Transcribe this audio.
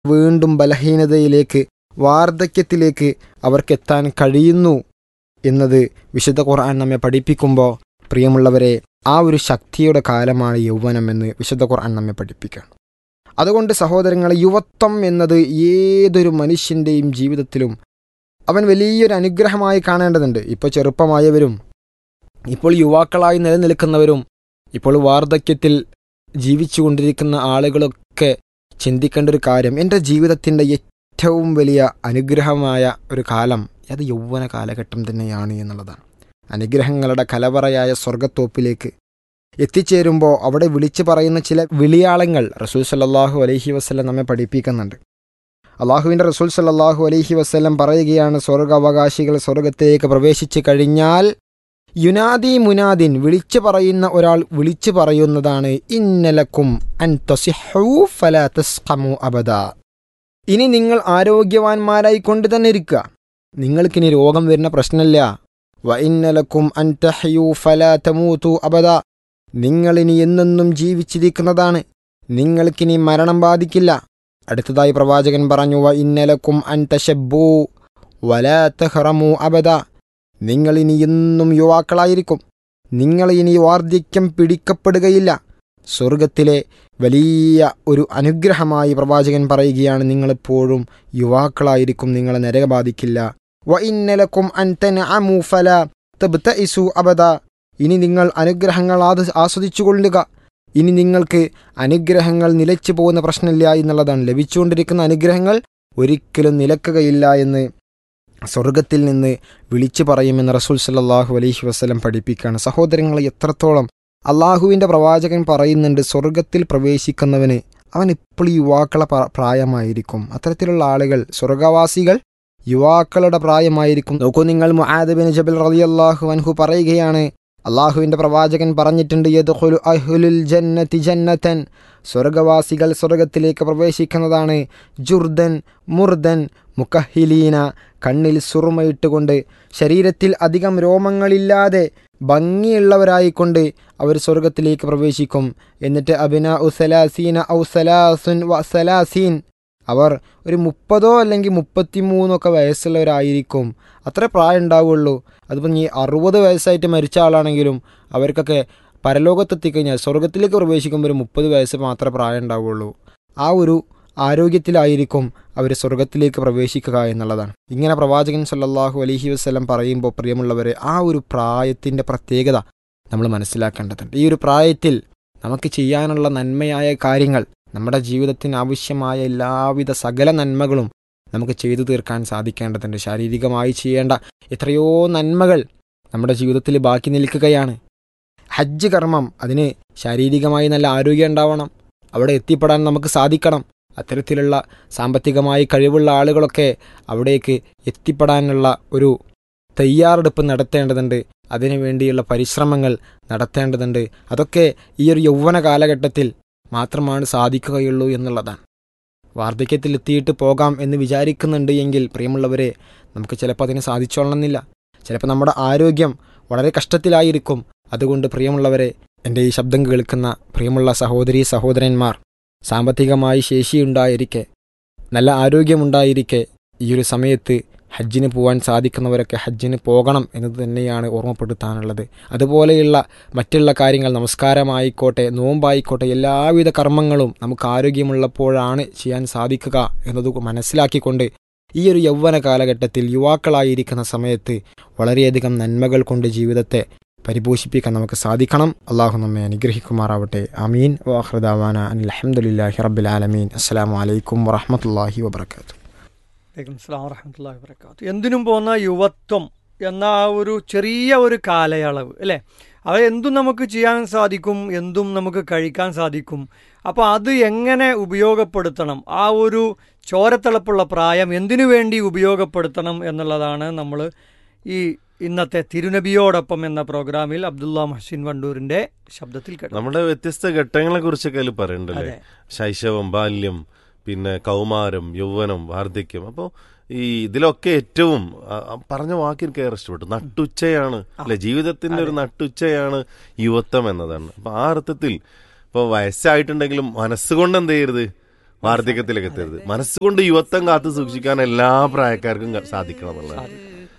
വീണ്ടും ബലഹീനതയിലേക്ക് വാർദ്ധക്യത്തിലേക്ക് അവർക്കെത്താൻ കഴിയുന്നു എന്നത് വിശുദ്ധ ഖുർആൻ നമ്മെ പഠിപ്പിക്കുമ്പോൾ പ്രിയമുള്ളവരെ ആ ഒരു ശക്തിയുടെ കാലമാണ് യൗവനം എന്ന് വിശുദ്ധ ഖുർആൻ നമ്മെ പഠിപ്പിക്കുകയാണ് അതുകൊണ്ട് സഹോദരങ്ങളെ യുവത്വം എന്നത് ഏതൊരു മനുഷ്യൻ്റെയും ജീവിതത്തിലും അവൻ വലിയൊരു അനുഗ്രഹമായി കാണേണ്ടതുണ്ട് ഇപ്പോൾ ചെറുപ്പമായവരും ഇപ്പോൾ യുവാക്കളായി നിലനിൽക്കുന്നവരും ഇപ്പോൾ വാർദ്ധക്യത്തിൽ ജീവിച്ചുകൊണ്ടിരിക്കുന്ന ആളുകളൊക്കെ ചിന്തിക്കേണ്ട ഒരു കാര്യം എൻ്റെ ജീവിതത്തിൻ്റെ ഏറ്റവും വലിയ അനുഗ്രഹമായ ഒരു കാലം അത് യൗവന കാലഘട്ടം തന്നെയാണ് എന്നുള്ളതാണ് അനുഗ്രഹങ്ങളുടെ കലവറയായ സ്വർഗത്തോപ്പിലേക്ക് എത്തിച്ചേരുമ്പോൾ അവിടെ വിളിച്ചു പറയുന്ന ചില വിളിയാളങ്ങൾ റസൂൽ സല്ലാഹു അലൈഹി വസ്ലം നമ്മെ പഠിപ്പിക്കുന്നുണ്ട് അള്ളാഹുവിൻ്റെ റസൂൽ സല്ലാഹു അലൈഹി വസ്ലം പറയുകയാണ് സ്വർഗാവകാശികൾ സ്വർഗത്തിലേക്ക് പ്രവേശിച്ചു കഴിഞ്ഞാൽ യുനാദി മുനാദിൻ വിളിച്ചു പറയുന്ന ഒരാൾ വിളിച്ചു പറയുന്നതാണ് ഇന്നലക്കും അൻ തസിഹൂ ഫല തസ്ഖമു അബദ ഇനി നിങ്ങൾ ആരോഗ്യവാന്മാരായി കൊണ്ട് തന്നെ ഇരിക്കുക നിങ്ങൾക്കിനി രോഗം വരുന്ന പ്രശ്നമില്ല വ ഇന്നലക്കും അൻ തഹയൂ ഫല തമൂതു അബദ നിങ്ങളിനി എന്നെന്നും ജീവിച്ചിരിക്കുന്നതാണ് നിങ്ങൾക്കിനി മരണം ബാധിക്കില്ല അടുത്തതായി പ്രവാചകൻ പറഞ്ഞു വ ഇന്നലക്കും അൻ തശബ്ബൂ വല തഹ്റമു അബദ നിങ്ങളിനി എന്നും യുവാക്കളായിരിക്കും നിങ്ങൾ ഇനി വാർദ്ധക്യം പിടിക്കപ്പെടുകയില്ല സ്വർഗത്തിലെ വലിയ ഒരു അനുഗ്രഹമായി പ്രവാചകൻ പറയുകയാണ് നിങ്ങളെപ്പോഴും യുവാക്കളായിരിക്കും നിങ്ങളെ നരക ബാധിക്കില്ല വ ഇന്നലക്കും അൻ തൻഅമു ഫല തബ്തഇസു അബദ ഇനി നിങ്ങൾ അനുഗ്രഹങ്ങൾ ആത് ആസ്വദിച്ചുകൊള്ളുക ഇനി നിങ്ങൾക്ക് അനുഗ്രഹങ്ങൾ നിലച്ചു പോകുന്ന പ്രശ്നമില്ല എന്നുള്ളതാണ് ലഭിച്ചുകൊണ്ടിരിക്കുന്ന അനുഗ്രഹങ്ങൾ ഒരിക്കലും നിലക്കുകയില്ല എന്ന് സ്വർഗത്തിൽ നിന്ന് വിളിച്ചു പറയുമെന്ന് റസൂൽ സല്ലാഹു അലൈഹി വസ്ലം പഠിപ്പിക്കുകയാണ് സഹോദരങ്ങളെ എത്രത്തോളം അള്ളാഹുവിൻ്റെ പ്രവാചകൻ പറയുന്നുണ്ട് സ്വർഗത്തിൽ പ്രവേശിക്കുന്നവന് അവൻ ഇപ്പോൾ യുവാക്കളെ പ്രായമായിരിക്കും അത്തരത്തിലുള്ള ആളുകൾ സ്വർഗവാസികൾ യുവാക്കളുടെ പ്രായമായിരിക്കും നോക്കൂ നിങ്ങൾ മുആദബിൻ ജബൽ റളിയല്ലാഹു അൻഹു പറയുകയാണ് അള്ളാഹുവിൻ്റെ പ്രവാചകൻ പറഞ്ഞിട്ടുണ്ട് യദ്ഖുലു അഹ്ലുൽ ജന്നതി ജന്നതൻ സ്വർഗവാസികൾ സ്വർഗത്തിലേക്ക് പ്രവേശിക്കുന്നതാണ് ജുർദൻ മുർദൻ മുക്കഹിലീന കണ്ണിൽ സുറുമയിട്ടുകൊണ്ട് ശരീരത്തിൽ അധികം രോമങ്ങളില്ലാതെ ഭംഗിയുള്ളവരായിക്കൊണ്ട് അവർ സ്വർഗത്തിലേക്ക് പ്രവേശിക്കും എന്നിട്ട് അബിന ഉസലാസീന ഔ സലാസുൻ വ സലാസീൻ അവർ ഒരു മുപ്പതോ അല്ലെങ്കിൽ മുപ്പത്തിമൂന്നൊക്കെ വയസ്സുള്ളവരായിരിക്കും അത്ര പ്രായം ഉണ്ടാവുള്ളൂ അതിപ്പോൾ ഈ അറുപത് വയസ്സായിട്ട് മരിച്ച ആളാണെങ്കിലും അവർക്കൊക്കെ പരലോകത്തെത്തിക്കഴിഞ്ഞാൽ സ്വർഗത്തിലേക്ക് പ്രവേശിക്കുമ്പോൾ ഒരു മുപ്പത് വയസ്സ് മാത്രമേ പ്രായം ഉണ്ടാവുള്ളൂ ആ ഒരു ആരോഗ്യത്തിലായിരിക്കും അവർ സ്വർഗത്തിലേക്ക് പ്രവേശിക്കുക എന്നുള്ളതാണ് ഇങ്ങനെ പ്രവാചകൻ സല്ലല്ലാഹു അലൈഹി വസ്ലം പറയുമ്പോൾ പ്രിയമുള്ളവരെ ആ ഒരു പ്രായത്തിൻ്റെ പ്രത്യേകത നമ്മൾ മനസ്സിലാക്കേണ്ടതുണ്ട് ഈ ഒരു പ്രായത്തിൽ നമുക്ക് ചെയ്യാനുള്ള നന്മയായ കാര്യങ്ങൾ നമ്മുടെ ജീവിതത്തിന് ആവശ്യമായ എല്ലാവിധ സകല നന്മകളും നമുക്ക് ചെയ്തു തീർക്കാൻ സാധിക്കേണ്ടതുണ്ട് ശാരീരികമായി ചെയ്യേണ്ട എത്രയോ നന്മകൾ നമ്മുടെ ജീവിതത്തിൽ ബാക്കി നിൽക്കുകയാണ് ഹജ്ജ് കർമ്മം അതിന് ശാരീരികമായി നല്ല ആരോഗ്യം ഉണ്ടാവണം അവിടെ എത്തിപ്പെടാൻ നമുക്ക് സാധിക്കണം അത്തരത്തിലുള്ള സാമ്പത്തികമായി കഴിവുള്ള ആളുകളൊക്കെ അവിടേക്ക് എത്തിപ്പെടാനുള്ള ഒരു തയ്യാറെടുപ്പ് നടത്തേണ്ടതുണ്ട് അതിനു വേണ്ടിയുള്ള പരിശ്രമങ്ങൾ നടത്തേണ്ടതുണ്ട് അതൊക്കെ ഈ ഒരു യൗവന കാലഘട്ടത്തിൽ മാത്രമാണ് സാധിക്കുകയുള്ളൂ എന്നുള്ളതാണ് വാർദ്ധക്യത്തിൽ എത്തിയിട്ട് പോകാം എന്ന് വിചാരിക്കുന്നുണ്ട് എങ്കിൽ പ്രിയമുള്ളവരെ നമുക്ക് ചിലപ്പോൾ അതിന് സാധിച്ചോളണമെന്നില്ല ചിലപ്പോൾ നമ്മുടെ ആരോഗ്യം വളരെ കഷ്ടത്തിലായിരിക്കും അതുകൊണ്ട് പ്രിയമുള്ളവരെ എൻ്റെ ഈ ശബ്ദം കേൾക്കുന്ന പ്രിയമുള്ള സഹോദരി സഹോദരന്മാർ സാമ്പത്തികമായി ശേഷിയുണ്ടായിരിക്കെ നല്ല ആരോഗ്യമുണ്ടായിരിക്കെ ഈ ഒരു സമയത്ത് ഹജ്ജിന് പോകാൻ സാധിക്കുന്നവരൊക്കെ ഹജ്ജിന് പോകണം എന്നത് തന്നെയാണ് ഓർമ്മപ്പെടുത്താനുള്ളത് അതുപോലെയുള്ള മറ്റുള്ള കാര്യങ്ങൾ നമസ്കാരമായിക്കോട്ടെ നോമ്പായിക്കോട്ടെ എല്ലാവിധ കർമ്മങ്ങളും നമുക്ക് ആരോഗ്യമുള്ളപ്പോഴാണ് ചെയ്യാൻ സാധിക്കുക എന്നത് മനസ്സിലാക്കിക്കൊണ്ട് ഈ ഒരു യൗവന കാലഘട്ടത്തിൽ യുവാക്കളായിരിക്കുന്ന സമയത്ത് വളരെയധികം നന്മകൾ കൊണ്ട് ജീവിതത്തെ പരിപോഷിപ്പിക്കാൻ നമുക്ക് സാധിക്കണം അള്ളാഹു നമ്മെ അനുഗ്രഹിക്കുമാറാവട്ടെ അമീൻ വാഹൃദാവാന അലഹമുല്ലാഹി റബ്ബിൽ ആലമീൻ അസ്സാം വലൈക്കും വറഹമത്തല്ലാഹി വബർക്കാത്തു വലൈക്കും സ്ലാം വറഹമത്തല്ലാഹി വബർക്കാത്തു എന്തിനും പോകുന്ന യുവത്വം എന്ന ആ ഒരു ചെറിയ ഒരു കാലയളവ് അല്ലേ അത് എന്തും നമുക്ക് ചെയ്യാൻ സാധിക്കും എന്തും നമുക്ക് കഴിക്കാൻ സാധിക്കും അപ്പോൾ അത് എങ്ങനെ ഉപയോഗപ്പെടുത്തണം ആ ഒരു ചോരത്തിളപ്പുള്ള പ്രായം എന്തിനു വേണ്ടി ഉപയോഗപ്പെടുത്തണം എന്നുള്ളതാണ് നമ്മൾ ഈ ഇന്നത്തെ തിരുനബിയോടൊപ്പം എന്ന പ്രോഗ്രാമിൽ അബ്ദുള്ള മഹസിൻ വണ്ടൂരിന്റെ ശബ്ദത്തിൽ കേട്ടു നമ്മുടെ വ്യത്യസ്ത ഘട്ടങ്ങളെ കുറിച്ചൊക്കെ അതിൽ പറയണ്ടല്ലേ അതെ ശൈശവം ബാല്യം പിന്നെ കൗമാരം യൗവനം വാർദ്ധക്യം അപ്പോൾ ഈ ഇതിലൊക്കെ ഏറ്റവും ആ, ആ പറഞ്ഞ വാക്ക് എനിക്ക് ഏറെ ഇഷ്ടപ്പെട്ടു നട്ടുച്ചയാണ് അല്ലെ ജീവിതത്തിന്റെ ഒരു നട്ടുച്ചയാണ് യുവത്വം എന്നതാണ് അപ്പൊ ആ അർത്ഥത്തിൽ ഇപ്പൊ വയസ്സായിട്ടുണ്ടെങ്കിലും മനസ്സുകൊണ്ട് എന്ത് ചെയ്യരുത് വാർദ്ധക്യത്തിലേക്ക് എത്തരുത് മനസ്സുകൊണ്ട് യുവത്വം കാത്തു സൂക്ഷിക്കാൻ എല്ലാ പ്രായക്കാർക്കും ക- സാധിക്കണം എന്നുള്ളത് സാധിക്കും.